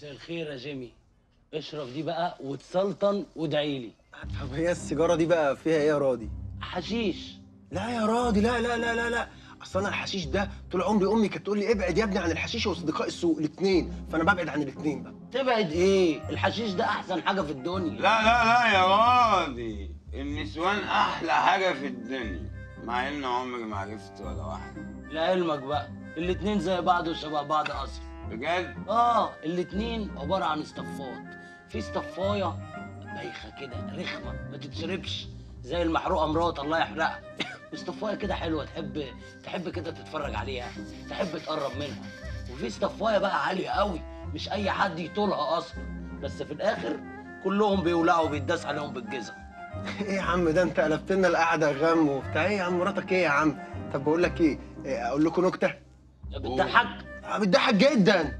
مساء الخير يا جيمي اشرب دي بقى وتسلطن وادعي لي طب هي السيجاره دي بقى فيها ايه يا راضي حشيش لا يا راضي لا لا لا لا لا اصل انا الحشيش ده طول عمري امي كانت تقول لي ابعد يا ابني عن الحشيش واصدقاء السوق الاثنين فانا ببعد عن الاثنين بقى تبعد ايه الحشيش ده احسن حاجه في الدنيا لا لا لا يا راضي النسوان احلى حاجه في الدنيا مع ان عمري ما عرفت ولا واحده لعلمك بقى الاتنين زي بعض وشبه بعض اصلا بجد اه الاتنين عباره عن اصطفات في اصطفايه بايخه كده رخمه ما تتشربش زي المحروقه مرات الله يحرقها اصطفايه كده حلوه تحب تحب كده تتفرج عليها تحب تقرب منها وفي اصطفايه بقى عاليه قوي مش اي حد يطولها اصلا بس في الاخر كلهم بيولعوا وبيتداس عليهم بالجزم ايه يا عم ده انت قلبت لنا القعده غم وبتاع ايه يا عم مراتك ايه يا عم طب بقول لك ايه إيه، اقول لكم نكته بتضحك آه، بتضحك جدا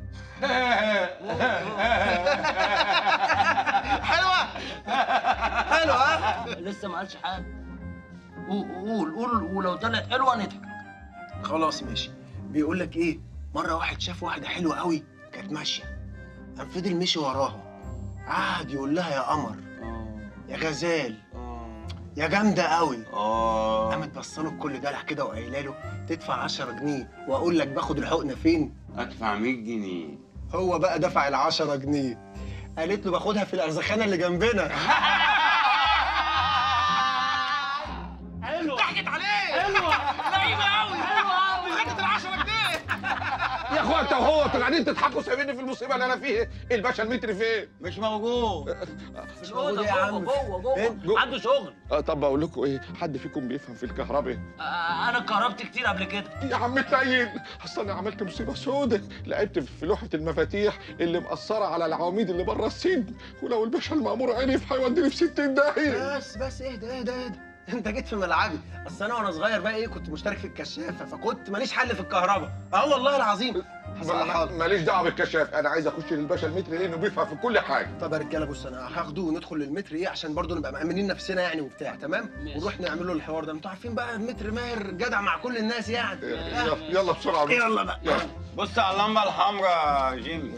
حلوه حلوه ها لسه ما قالش حاجه قول قول قول ولو طلعت حلوه نضحك خلاص ماشي بيقول لك ايه مره واحد شاف واحده حلوه قوي كانت ماشيه قام فضل مشي وراها قعد يقول لها يا قمر يا غزال يا جامده قوي اه قامت بصله بكل دلع كده وقايله له تدفع 10 جنيه واقول لك باخد الحقنه فين ادفع 100 جنيه هو بقى دفع ال 10 جنيه قالت له باخدها في الارزخانه اللي جنبنا حلوه ضحكت عليه حلوه لعيبه قوي حلوه قوي خدت ال 10 جنيه يا اخويا انت وهو انتوا قاعدين تضحكوا سايبيني في المصيبه اللي انا فيها الباشا المتر فين؟ مش موجود في موجود الاوضه إيه يا جوه عم؟ جوه فين؟ جوه عنده شغل آه طب اقول لكم ايه حد فيكم بيفهم في الكهرباء آه، انا اتكهربت كتير قبل كده يا عم تنيل اصل انا عملت مصيبه سودة لعبت في لوحه المفاتيح اللي مقصره على العواميد اللي بره السجن ولو الباشا المأمور عرف هيوديني في 60 داهيه بس بس اهدى اهدى اهدى انت جيت في ملعبي اصل انا وانا صغير بقى ايه كنت مشترك في الكشافه فكنت ماليش حل في الكهرباء اه والله العظيم هصلحها لك. ماليش دعوه بالكشاف انا عايز اخش للباشا المتر لانه بيفهم في كل حاجه طب يا رجاله بص انا هاخده وندخل للمتر ايه عشان برضه نبقى مأمنين نفسنا يعني وبتاع تمام ماشي. ونروح نعمل له الحوار ده انتوا عارفين بقى المتر ماهر جدع مع كل الناس يعني يلا يلا بسرعه يلا بقى يلا بص على اللمبه الحمراء يا جيمي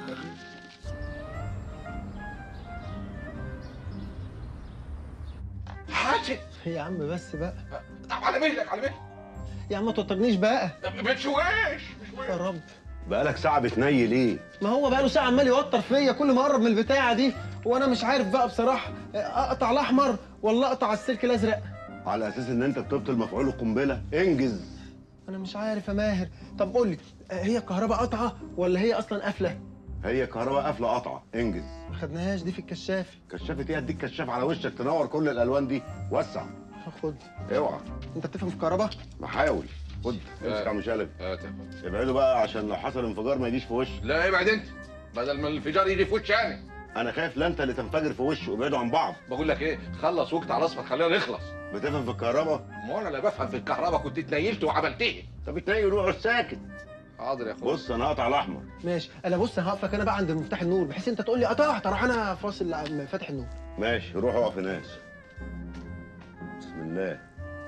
حاجه يا عم بس بقى على مهلك على مهلك يا عم ما توترنيش بقى بتشويش يا رب بقالك ساعة بتنيل ايه؟ ما هو بقى له ساعه عمال يوتر فيا كل ما اقرب من البتاعه دي وانا مش عارف بقى بصراحه اقطع الاحمر ولا اقطع السلك الازرق على اساس ان انت بتبطل مفعول القنبلة انجز انا مش عارف يا ماهر طب قول لي هي الكهرباء قطعه ولا هي اصلا قافله هي كهرباء قافلة قطعة انجز ما خدناهاش دي في الكشاف كشافة ايه اديك كشاف على وشك تنور كل الالوان دي وسع هاخد اوعى انت بتفهم في كهرباء بحاول خد امسك يا عم شلبي اه تمام ابعده بقى عشان لو حصل انفجار ما يجيش في وشك لا ابعد انت بدل ما الانفجار يجي في وشي انا انا خايف لا انت اللي تنفجر في وشه ابعدوا عن بعض بقول لك ايه خلص وقت على اصفر خلينا نخلص بتفهم في الكهرباء ما انا لا بفهم في الكهرباء كنت اتنيلت وعملت ايه طب بتنيل واقعد ساكت حاضر يا اخويا بص انا هقطع الاحمر ماشي انا بص هقفك انا بقى عند مفتاح النور بحيث انت تقول لي قطعت اروح انا فاصل عم فاتح النور ماشي روح اقف هناك بسم الله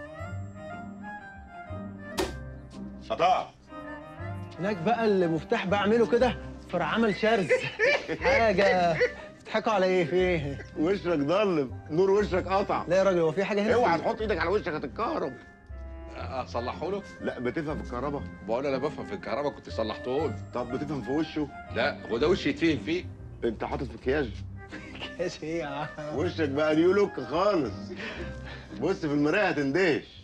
قطعت هناك بقى المفتاح بعمله كده فراح عمل شرز حاجه بتضحكوا على ايه في ايه وشك ضلم نور وشك قطع لا يا راجل هو في حاجه هنا اوعى تحط ايدك على وشك هتتكهرب اصلحه له لا بتفهم في الكهرباء بقول انا بفهم في الكهرباء كنت صلحته له طب بتفهم في وشه لا هو ده وش يتفهم فيه انت حاطط مكياج ايش ايه يا عم وشك بقى نيو لوك خالص بص في المرايه هتندهش